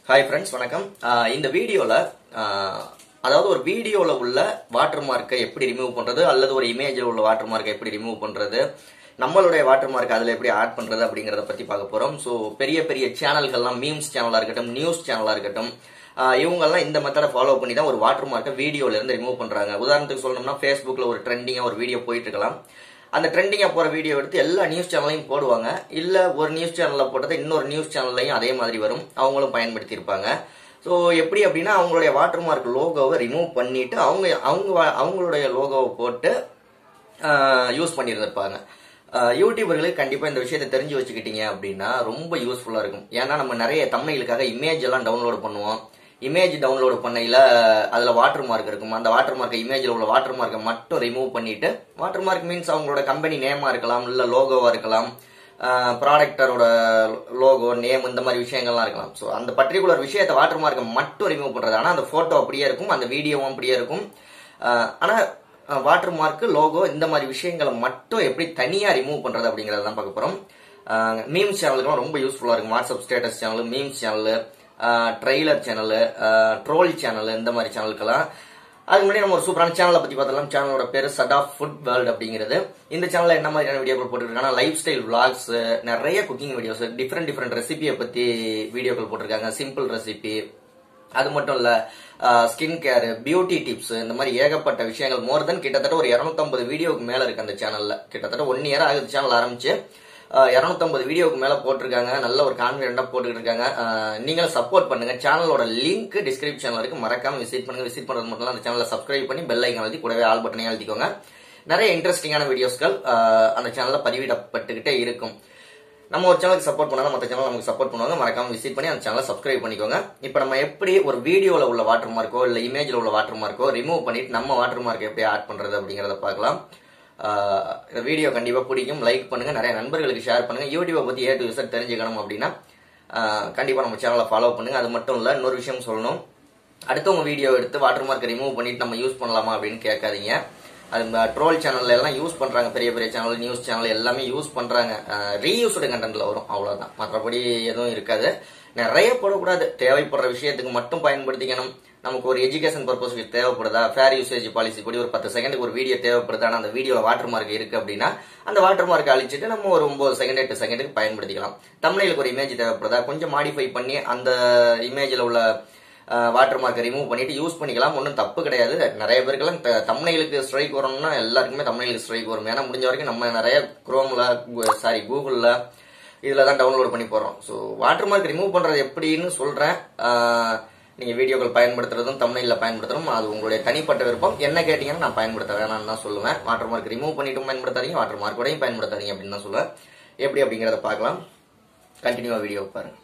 hi friends வணக்கம் ஆஹ் இந்த வீடியோவில் அதாவது ஒரு வீடியோவில் உள்ள வாட்டர் மார்க்கை எப்படி ரிமூவ் பண்ணுறது அல்லது ஒரு இமேஜில் உள்ள வாட்டர் மார்க்கை எப்படி ரிமூவ் பண்ணுறது நம்மளுடைய வாட்டர் மார்க் அதில் எப்படி ஆட் பண்ணுறது அப்படிங்கிறத பற்றி பார்க்க போகிறோம் ஸோ பெரிய பெரிய சேனல்கள்லாம் மீம்ஸ் சேனலாக இருக்கட்டும் நியூஸ் சேனலாக இருக்கட்டும் ஆஹ் இவங்கெல்லாம் இந்த மெத்தடை ஃபாலோ பண்ணி தான் ஒரு வாட்டர் மார்க்கை வீடியோல இருந்து ரிமூவ் பண்றாங்க உதாரணத்துக்கு சொல்லணும்னா ஃபேஸ்புக்கில் ஒரு ட்ரெண்டிங்காக ஒரு வீடியோ போயிட்டு இருக்கலாம் அந்த ட்ரெண்டிங்காக போகிற வீடியோ எடுத்து எல்லா நியூஸ் சேனல்லையும் போடுவாங்க இல்லை ஒரு நியூஸ் சேனலில் போட்டதை இன்னொரு நியூஸ் சேனல்லையும் அதே மாதிரி வரும் அவங்களும் பயன்படுத்தியிருப்பாங்க ஸோ எப்படி அப்படின்னா அவங்களுடைய வாட்டர் மார்க் லோகோவை ரிமூவ் பண்ணிட்டு அவங்க அவங்க வா- அவங்களுடைய லோகோவை போட்டு யூஸ் பண்ணியிருந்திருப்பாங்க ஆஹ் யூடியூபர்களுக்கு கண்டிப்பாக இந்த விஷயத்தை தெரிஞ்சு வச்சுக்கிட்டீங்க அப்படின்னா ரொம்ப யூஸ்ஃபுல்லாக இருக்கும் ஏன்னா நம்ம நிறைய தமிழுக்காக இமேஜ் எல்லாம் டவுன்லோட் பண்ணுவோம் இமேஜ் டவுன்லோட் பண்ணையில் அதில் வாட்டர் மார்க் இருக்கும் அந்த வாட்டர் மார்க்கை இமேஜில் உள்ள வாட்டர் மார்க்கை மட்டும் ரிமூவ் பண்ணிட்டு வாட்டர் மார்க் மீன்ஸ் அவங்களோட கம்பெனி நேமாக இருக்கலாம் இல்லை லோகோவாக இருக்கலாம் ப்ராடக்டரோட லோகோ நேம் இந்த மாதிரி விஷயங்கள்லாம் இருக்கலாம் ஸோ அந்த பர்டிகுலர் விஷயத்தை வாட்டர் மார்க்கை மட்டும் ரிமூவ் பண்ணுறது ஆனால் அந்த ஃபோட்டோ அப்படியே இருக்கும் அந்த வீடியோவும் அப்படியே இருக்கும் ஆனால் வாட்டர் மார்க் லோகோ இந்த மாதிரி விஷயங்களை மட்டும் எப்படி தனியாக ரிமூவ் பண்ணுறது அப்படிங்கிறத தான் பார்க்க போகிறோம் மீம்ஸ் சேனலுக்குலாம் ரொம்ப யூஸ்ஃபுல்லாக இருக்கும் WhatsApp status channel memes channel trailer channel troll channel இந்த மாதிரி சேனலுக்கெல்லாம் அதுக்கு முன்னாடி நம்ம ஒரு சூப்பரான சேனலை பற்றி பார்த்தலாம் சேனலோட பேர் சட் ஆஃப் ஃபுட் வேர்ல்ட் அப்படிங்கிறது இந்த சேனலில் என்ன மாதிரியான வீடியோக்கள் போட்டுருக்காங்கன்னா லைஃப் ஸ்டைல் vlogs நிறைய குக்கிங் வீடியோஸ் டிஃப்ரெண்ட் டிஃப்ரெண்ட் ரெசிபியை பற்றி வீடியோக்கள் போட்டிருக்காங்க சிம்பிள் ரெசிபி அது மட்டும் இல்ல ஸ்கின் கேர் பியூட்டி டிப்ஸ் இந்த மாதிரி ஏகப்பட்ட விஷயங்கள் மோர் தென் கிட்டத்தட்ட ஒரு 250 வீடியோவுக்கு மேல இருக்கு அந்த சேனல்ல கிட்டத்தட்ட ஒன் இயர் ஆகுது சேனல் ஆரம்பிச்சு இரநூத்தம்பது வீடியோவுக்கு மேல போட்டிருக்காங்க நல்ல ஒரு கான்பிடண்டா போட்டுக்கிட்டு இருக்காங்க அஹ், நீங்களும் சப்போர்ட் பண்ணுங்க சேனலோட லிங்க் டிஸ்கிரிப்ஷன்ல இருக்கு மறக்காம விசிட் பண்ணுங்க விசிட் பண்றது மட்டும் இல்ல அந்த சேனலை சப்ஸ்கிரைப் பண்ணி பெல் ஐக்கன் அழுத்தி கூடவே ஆல் பட்டனையும் அழுத்திக்கோங்க நிறைய இன்ட்ரெஸ்டிங்கான வீடியோஸ்கள் அஹ், அந்த சேனல்ல பதிவிடப்பட்டுக்கிட்டே இருக்கும் நம்ம ஒரு சேனலுக்கு சப்போர்ட் பண்ணா மற்ற சேனல் நமக்கு சப்போர்ட் பண்ணுவாங்க மறக்காம விசிட் பண்ணி அந்த சேனலை சப்ஸ்கிரைப் பண்ணிக்கோங்க இப்போ நம்ம எப்படி ஒரு வீடியோல உள்ள வாட்டர் மார்க்கோ இல்ல இமேஜ்ல உள்ள வாட்டர் மார்க்கோ ரிமூவ் பண்ணிட்டு நம்ம வாட்டர் மார்க் எப்படி ஆட் பண்றது அப்படிங்கறத பார்க்கலாம் ஆஹ் இந்த வீடியோ கண்டிப்பா பிடிக்கும் லைக் பண்ணுங்க நிறைய நண்பர்களுக்கு ஷேர் பண்ணுங்க யூடியூபை பத்தி ஏ டு விசட் தெரிஞ்சுக்கணும் அப்படின்னா ஆஹ் கண்டிப்பா நம்ம சேனலை ஃபாலோ பண்ணுங்க அது மட்டும் இல்ல இன்னொரு விஷயம் சொல்லணும் அடுத்தவங்க வீடியோ எடுத்து வாட்டர் மார்க் ரிமூவ் பண்ணிட்டு நம்ம யூஸ் பண்ணலாமா அப்படின்னு கேட்காதீங்க அது ட்ரோல் சேனல்ல எல்லாம் யூஸ் பண்றாங்க பெரிய பெரிய சேனல் நியூஸ் சேனல் எல்லாமே யூஸ் பண்றாங்க ரீயூஸ்டு கண்டென்ட்ல வரும் அவ்வளவுதான் மற்றபடி எதுவும் இருக்காது நிறைய போடக்கூடாது தேவைப்படுற விஷயத்துக்கு மட்டும் பயன்படுத்திக்கணும் நமக்கு ஒரு எஜுகேஷன் பர்பஸ்க்கு தேவைப்படுதா ஃபேர் யூசேஜ் பாலிசி படி ஒரு பத்து செகண்டுக்கு ஒரு வீடியோ தேவைப்படுது ஆனால் அந்த வீடியோவில் வாட்டர் மார்க் இருக்கு அப்படின்னா அந்த வாட்டர் மார்க் அழிச்சிட்டு நம்ம ஒரு ஒன்பது செகண்ட் எட்டு செகண்டுக்கு பயன்படுத்திக்கலாம் தமிழுக்கு ஒரு இமேஜ் தேவைப்படுதா கொஞ்சம் மாடிஃபை பண்ணி அந்த இமேஜில் உள்ள வாட்டர் மார்க்கை ரிமூவ் பண்ணிட்டு யூஸ் பண்ணிக்கலாம் ஒன்றும் தப்பு கிடையாது நிறைய பேருக்கெல்லாம் தமிழ்களுக்கு ஸ்ட்ரைக் வரணும்னா எல்லாருக்குமே தமிழ்களுக்கு ஸ்ட்ரைக் வரும் ஏன்னா முடிஞ்ச வரைக்கும் நம்ம நிறைய குரோமில் சாரி கூகுளில் இதில் தான் டவுன்லோட் பண்ணி போடுறோம் ஸோ வாட்டர் மார்க் ரிமூவ் பண்ணுறது எப்படின்னு சொல்கிறேன் நீங்கள் வீடியோக்கள் பயன்படுத்துறதும் தமிழில் பயன்படுத்துறதும் அது உங்களுடைய தனிப்பட்ட விருப்பம் என்ன கேட்டிங்கன்னா நான் பயன்படுத்த வேணாம்னு தான் சொல்லுவேன் வாட்டர் மார்க் ரிமூவ் பண்ணிட்டும் பயன்படுத்தாதீங்க வாட்டர் மார்க்கோடையும் பயன்படுத்தாதீங்க அப்படின்னு தான் சொல்லுவேன் எப்படி அப்படிங்கிறத பார்க்கலாம் கண்டினியூவாக வீடியோ பாருங்க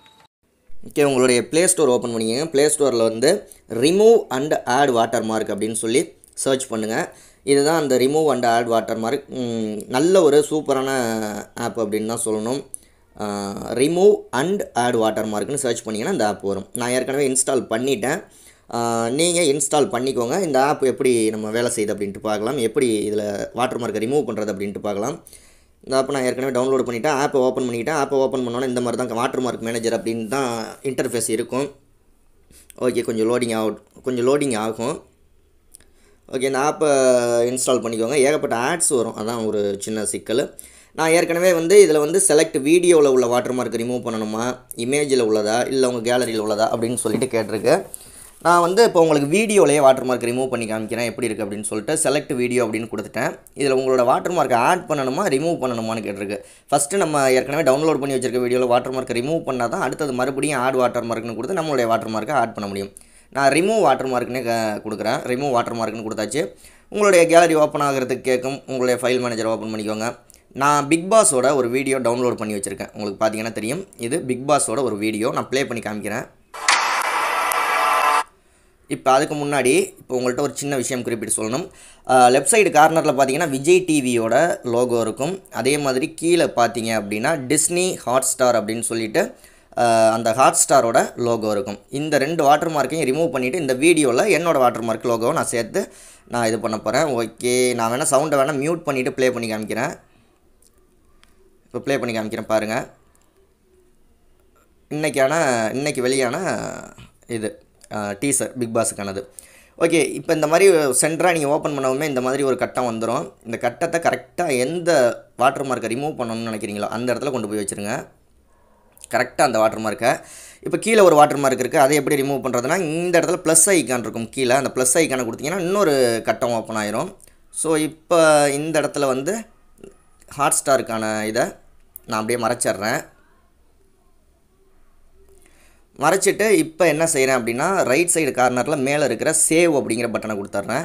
ஓகே உங்களுடைய ப்ளே ஸ்டோர் ஓப்பன் பண்ணிக்கோங்க ப்ளே ஸ்டோரில் வந்து remove and add water mark அப்படின்னு சொல்லி சர்ச் பண்ணுங்கள் இதுதான் அந்த remove and add water mark நல்ல ஒரு சூப்பரான ஆப் அப்படின்னு தான் சொல்லணும் ரிமூவ் அண்ட் ஆட் வாட்டர் மார்க்னு சர்ச் பண்ணிங்கன்னா இந்த ஆப் வரும் நான் ஏற்கனவே இன்ஸ்டால் பண்ணிட்டேன் நீங்கள் இன்ஸ்டால் பண்ணிக்கோங்க இந்த ஆப் எப்படி நம்ம வேலை செய்யுது அப்படின்ட்டு பார்க்கலாம் எப்படி இதில் வாட்டர் மார்க்கை ரிமூவ் பண்ணுறது அப்படின்ட்டு பார்க்கலாம் இந்த ஆப்பை நான் ஏற்கனவே டவுன்லோட் பண்ணிட்டேன் ஆப்பை ஓப்பன் பண்ணிக்கிட்டேன் ஆப்பை ஓப்பன் பண்ணோன்னே இந்த மாதிரி தான் வாட்டர் மார்க் மேனேஜர் அப்படின்னு தான் இன்டர்ஃபேஸ் இருக்கும் ஓகே கொஞ்சம் லோடிங் ஆகும் கொஞ்சம் லோடிங் ஆகும் ஓகே இந்த ஆப்பை இன்ஸ்டால் பண்ணிக்கோங்க ஏகப்பட்ட ஆட்ஸ் வரும் அதான் ஒரு சின்ன சிக்கல் நான் ஏற்கனவே வந்து இதில் வந்து செலக்ட் வீடியோவில் உள்ள வாட்டர் மார்க் ரிமூவ் பண்ணணுமா இமேஜில் உள்ளதா இல்லை உங்கள் கேலரியில் உள்ளதா அப்படின்னு சொல்லிட்டு கேட்டிருக்கேன் நான் வந்து இப்போ உங்களுக்கு வீடியோலேயே வாட்டர் மார்க் ரிமூவ் பண்ணி காமிக்கிறேன் எப்படி இருக்குது அப்படின்னு சொல்லிட்டு செலக்ட் வீடியோ அப்படின்னு கொடுத்துட்டேன் இதில் உங்களோட வாட்டர் மார்க்கை ஆட் பண்ணணுமா ரிமூவ் பண்ணணுமான்னு கேட்டிருக்கு ஃபஸ்ட்டு நம்ம ஏற்கனவே டவுன்லோட் பண்ணி வச்சிருக்க வீடியோவில் வாட்டர் மார்க்கை ரிமூவ் பண்ணால் தான் அடுத்தது மறுபடியும் ஆட் வாட்டர் மார்க்னு கொடுத்து நம்மளுடைய வாட்டர் மார்க்கை ஆட் பண்ண முடியும் நான் ரிமூவ் வாட்டர் மார்க்னே கொடுக்குறேன் ரிமூவ் வாட்டர் மார்க்னு கொடுத்தாச்சு உங்களுடைய கேலரி ஓப்பன் ஆகிறதுக்கு கேட்கும் உங்களுடைய ஃபைல் மேனேஜர் ஓப்பன் பண்ணிக்கோங்க நான் பிக் பாஸோட ஒரு வீடியோ டவுன்லோட் பண்ணி வச்சுருக்கேன் உங்களுக்கு பார்த்தீங்கன்னா தெரியும் இது பிக் பாஸோட ஒரு வீடியோ நான் ப்ளே பண்ணி காமிக்கிறேன் இப்போ அதுக்கு முன்னாடி இப்போ உங்கள்கிட்ட ஒரு சின்ன விஷயம் குறிப்பிட்டு சொல்லணும் லெஃப்ட் சைடு கார்னரில் பார்த்தீங்கன்னா விஜய் டிவியோட லோகோ இருக்கும் அதே மாதிரி கீழே பார்த்தீங்க அப்படின்னா டிஸ்னி ஹாட் ஸ்டார் அப்படின்னு சொல்லிட்டு அஹ், அந்த ஹாட் ஸ்டாரோட லோகோ இருக்கும் இந்த ரெண்டு வாட்டர் மார்க்கையும் ரிமூவ் பண்ணிவிட்டு இந்த வீடியோவில் என்னோடய வாட்டர் மார்க் லோகோவை நான் சேர்த்து நான் இது பண்ண போகிறேன் ஓகே நான் வேணால் சவுண்டை வேணால் மியூட் பண்ணிவிட்டு ப்ளே பண்ணி காமிக்கிறேன் இப்போ ப்ளே பண்ணி காமிக்கிறேன் பாருங்கள் இன்றைக்கான இன்னைக்கு வெளியான இது டீசர் பிக் பாஸுக்கானது ஓகே இப்போ இந்த மாதிரி சென்டராக நீங்கள் ஓப்பன் பண்ணவுமே இந்த மாதிரி ஒரு கட்டம் வந்துடும் இந்த கட்டத்தை கரெக்டாக எந்த வாட்டர் மார்க்கை ரிமூவ் பண்ணணும்னு நினைக்கிறீங்களோ அந்த இடத்துல கொண்டு போய் வச்சுருங்க கரெக்டாக அந்த வாட்டர் மார்க்கை இப்போ கீழே ஒரு வாட்டர் மார்க் இருக்குது அதை எப்படி ரிமூவ் பண்ணுறதுனா இந்த இடத்துல ப்ளஸ் ஐக்கான் இருக்கும் கீழே அந்த ப்ளஸ் ஐக்கானை கொடுத்தீங்கன்னா இன்னொரு கட்டம் ஓப்பன் ஆயிரும் ஸோ இப்போ இந்த இடத்துல வந்து ஹாட் ஸ்டாருக்கான இதை நான் அப்படியே மறைச்சிட்றேன் மறைச்சிட்டு இப்போ என்ன செய்கிறேன் அப்படின்னா ரைட் சைடு கார்னரில் மேலே இருக்கிற சேவ் அப்படிங்கிற பட்டனை கொடுத்துட்றேன்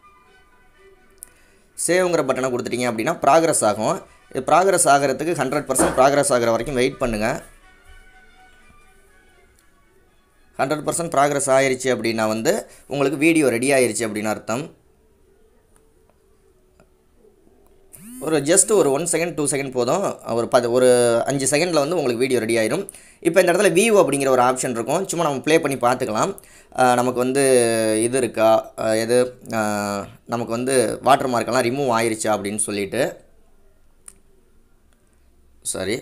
சேவ்ங்கிற பட்டனை கொடுத்துட்டீங்க அப்படின்னா ப்ராக்ரஸ் ஆகும் இது ப்ராக்ரஸ் ஆகிறதுக்கு ஹண்ட்ரட் பர்சன்ட் ப்ராக்ரஸ் ஆகிற வரைக்கும் வெயிட் பண்ணுங்கள் ஹண்ட்ரட் பர்சன்ட் ப்ராக்ரஸ் ஆயிருச்சு அப்படின்னா வந்து உங்களுக்கு வீடியோ ரெடி ஆயிருச்சு அப்படின்னு அர்த்தம் ஒரு ஜஸ்ட் ஒரு ஒன் செகண்ட் டூ செகண்ட் போதும் ஒரு பது ஒரு அஞ்சு செகண்டில் வந்து உங்களுக்கு வீடியோ ரெடி ஆயிரும் இப்போ இந்த இடத்துல வியூ அப்படிங்கிற ஒரு ஆப்ஷன் இருக்கும் சும்மா நம்ம ப்ளே பண்ணி பார்த்துக்கலாம் அஹ் நமக்கு வந்து இது இருக்கா அஹ் எது அஹ் நமக்கு வந்து வாட்டர் மார்க்கெல்லாம் ரிமூவ் ஆயிருச்சா அப்படின்னு சொல்லிட்டு சாரி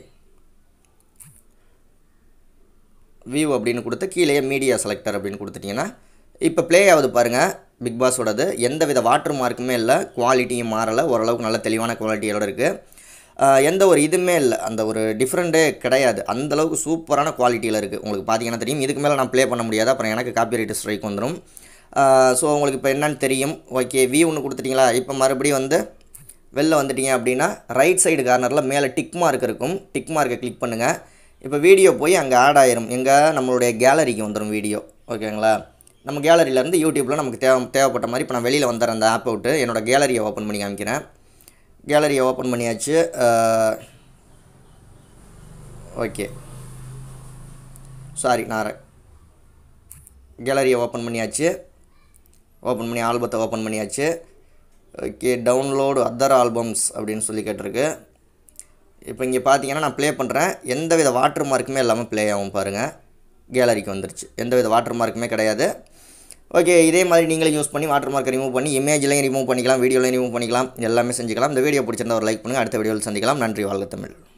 வியூ அப்படின்னு கொடுத்து கீழே மீடியா செலக்டர் அப்படின்னு கொடுத்துட்டிங்கன்னா இப்போ ப்ளே ஆகுது பாருங்கள் பிக் பாஸோடது எந்த வித வாட்டர் மார்க்குமே இல்லை குவாலிட்டியும் மாறலை ஓரளவுக்கு நல்ல தெளிவான குவாலிட்டியோட இருக்குது எந்த ஒரு இதுவுமே இல்லை அந்த ஒரு டிஃப்ரெண்ட்டே கிடையாது அந்தளவுக்கு சூப்பரான குவாலிட்டியில் இருக்குது உங்களுக்கு பார்த்தீங்கன்னா தெரியும் இதுக்கு மேலே நான் ப்ளே பண்ண முடியாது அப்புறம் எனக்கு காப்பிரைட் ஸ்ட்ரைக் வந்துடும் ஸோ உங்களுக்கு இப்போ என்னன்னு தெரியும் ஓகே வியூ ஒன்று கொடுத்துட்டிங்களா இப்போ மறுபடியும் வந்து வெளில வந்துட்டீங்க அப்படின்னா ரைட் சைடு கார்னரில் மேலே டிக் மார்க் இருக்கும் டிக் மார்க்கை கிளிக் பண்ணுங்கள் இப்போ வீடியோ போய் அங்கே ஆட் ஆயிரும் எங்கே நம்மளுடைய கேலரிக்கு வந்துடும் வீடியோ ஓகேங்களா நம்ம கேலரியிலேருந்து யூடியூப்பில் நமக்கு தேவை தேவைப்பட்ட மாதிரி இப்போ நான் வெளியில் வந்துடுறேன் அந்த ஆப்பை விட்டு என்னோடய கேலரியை ஓப்பன் பண்ணி காமிக்கிறேன் கேலரியை ஓப்பன் பண்ணியாச்சு ஓகே சாரி நான் கேலரியை ஓப்பன் பண்ணியாச்சு ஓப்பன் பண்ணி ஆல்பத்தை ஓப்பன் பண்ணியாச்சு ஓகே டவுன்லோடு அதர் ஆல்பம்ஸ் அப்படின்னு சொல்லி கேட்டிருக்கு இப்போ இங்கே பார்த்தீங்கன்னா நான் ப்ளே பண்ணுறேன் எந்த வித வாட்டர் மார்க்குமே இல்லாமல் ப்ளே ஆகும் பாருங்கள் கேலரிக்கு வந்துருச்சு எந்த வித வாட்டர் மார்க்குமே கிடையாது ஓகே இதே மாதிரி நீங்களும் யூஸ் பண்ணி வாட்டர் மார்க்கை ரிமூவ் பண்ணி இமேஜ்லையும் ரிமூவ் பண்ணிக்கலாம் வீடியோலையும் ரிமூவ் பண்ணிக்கலாம் எல்லாமே செஞ்சுக்கலாம் இந்த வீடியோ பிடிச்சிருந்தா ஒரு லைக் பண்ணுங்கள் அடுத்த வீடியோவில் சந்திக்கலாம் நன்றி வாழ்க தமிழ்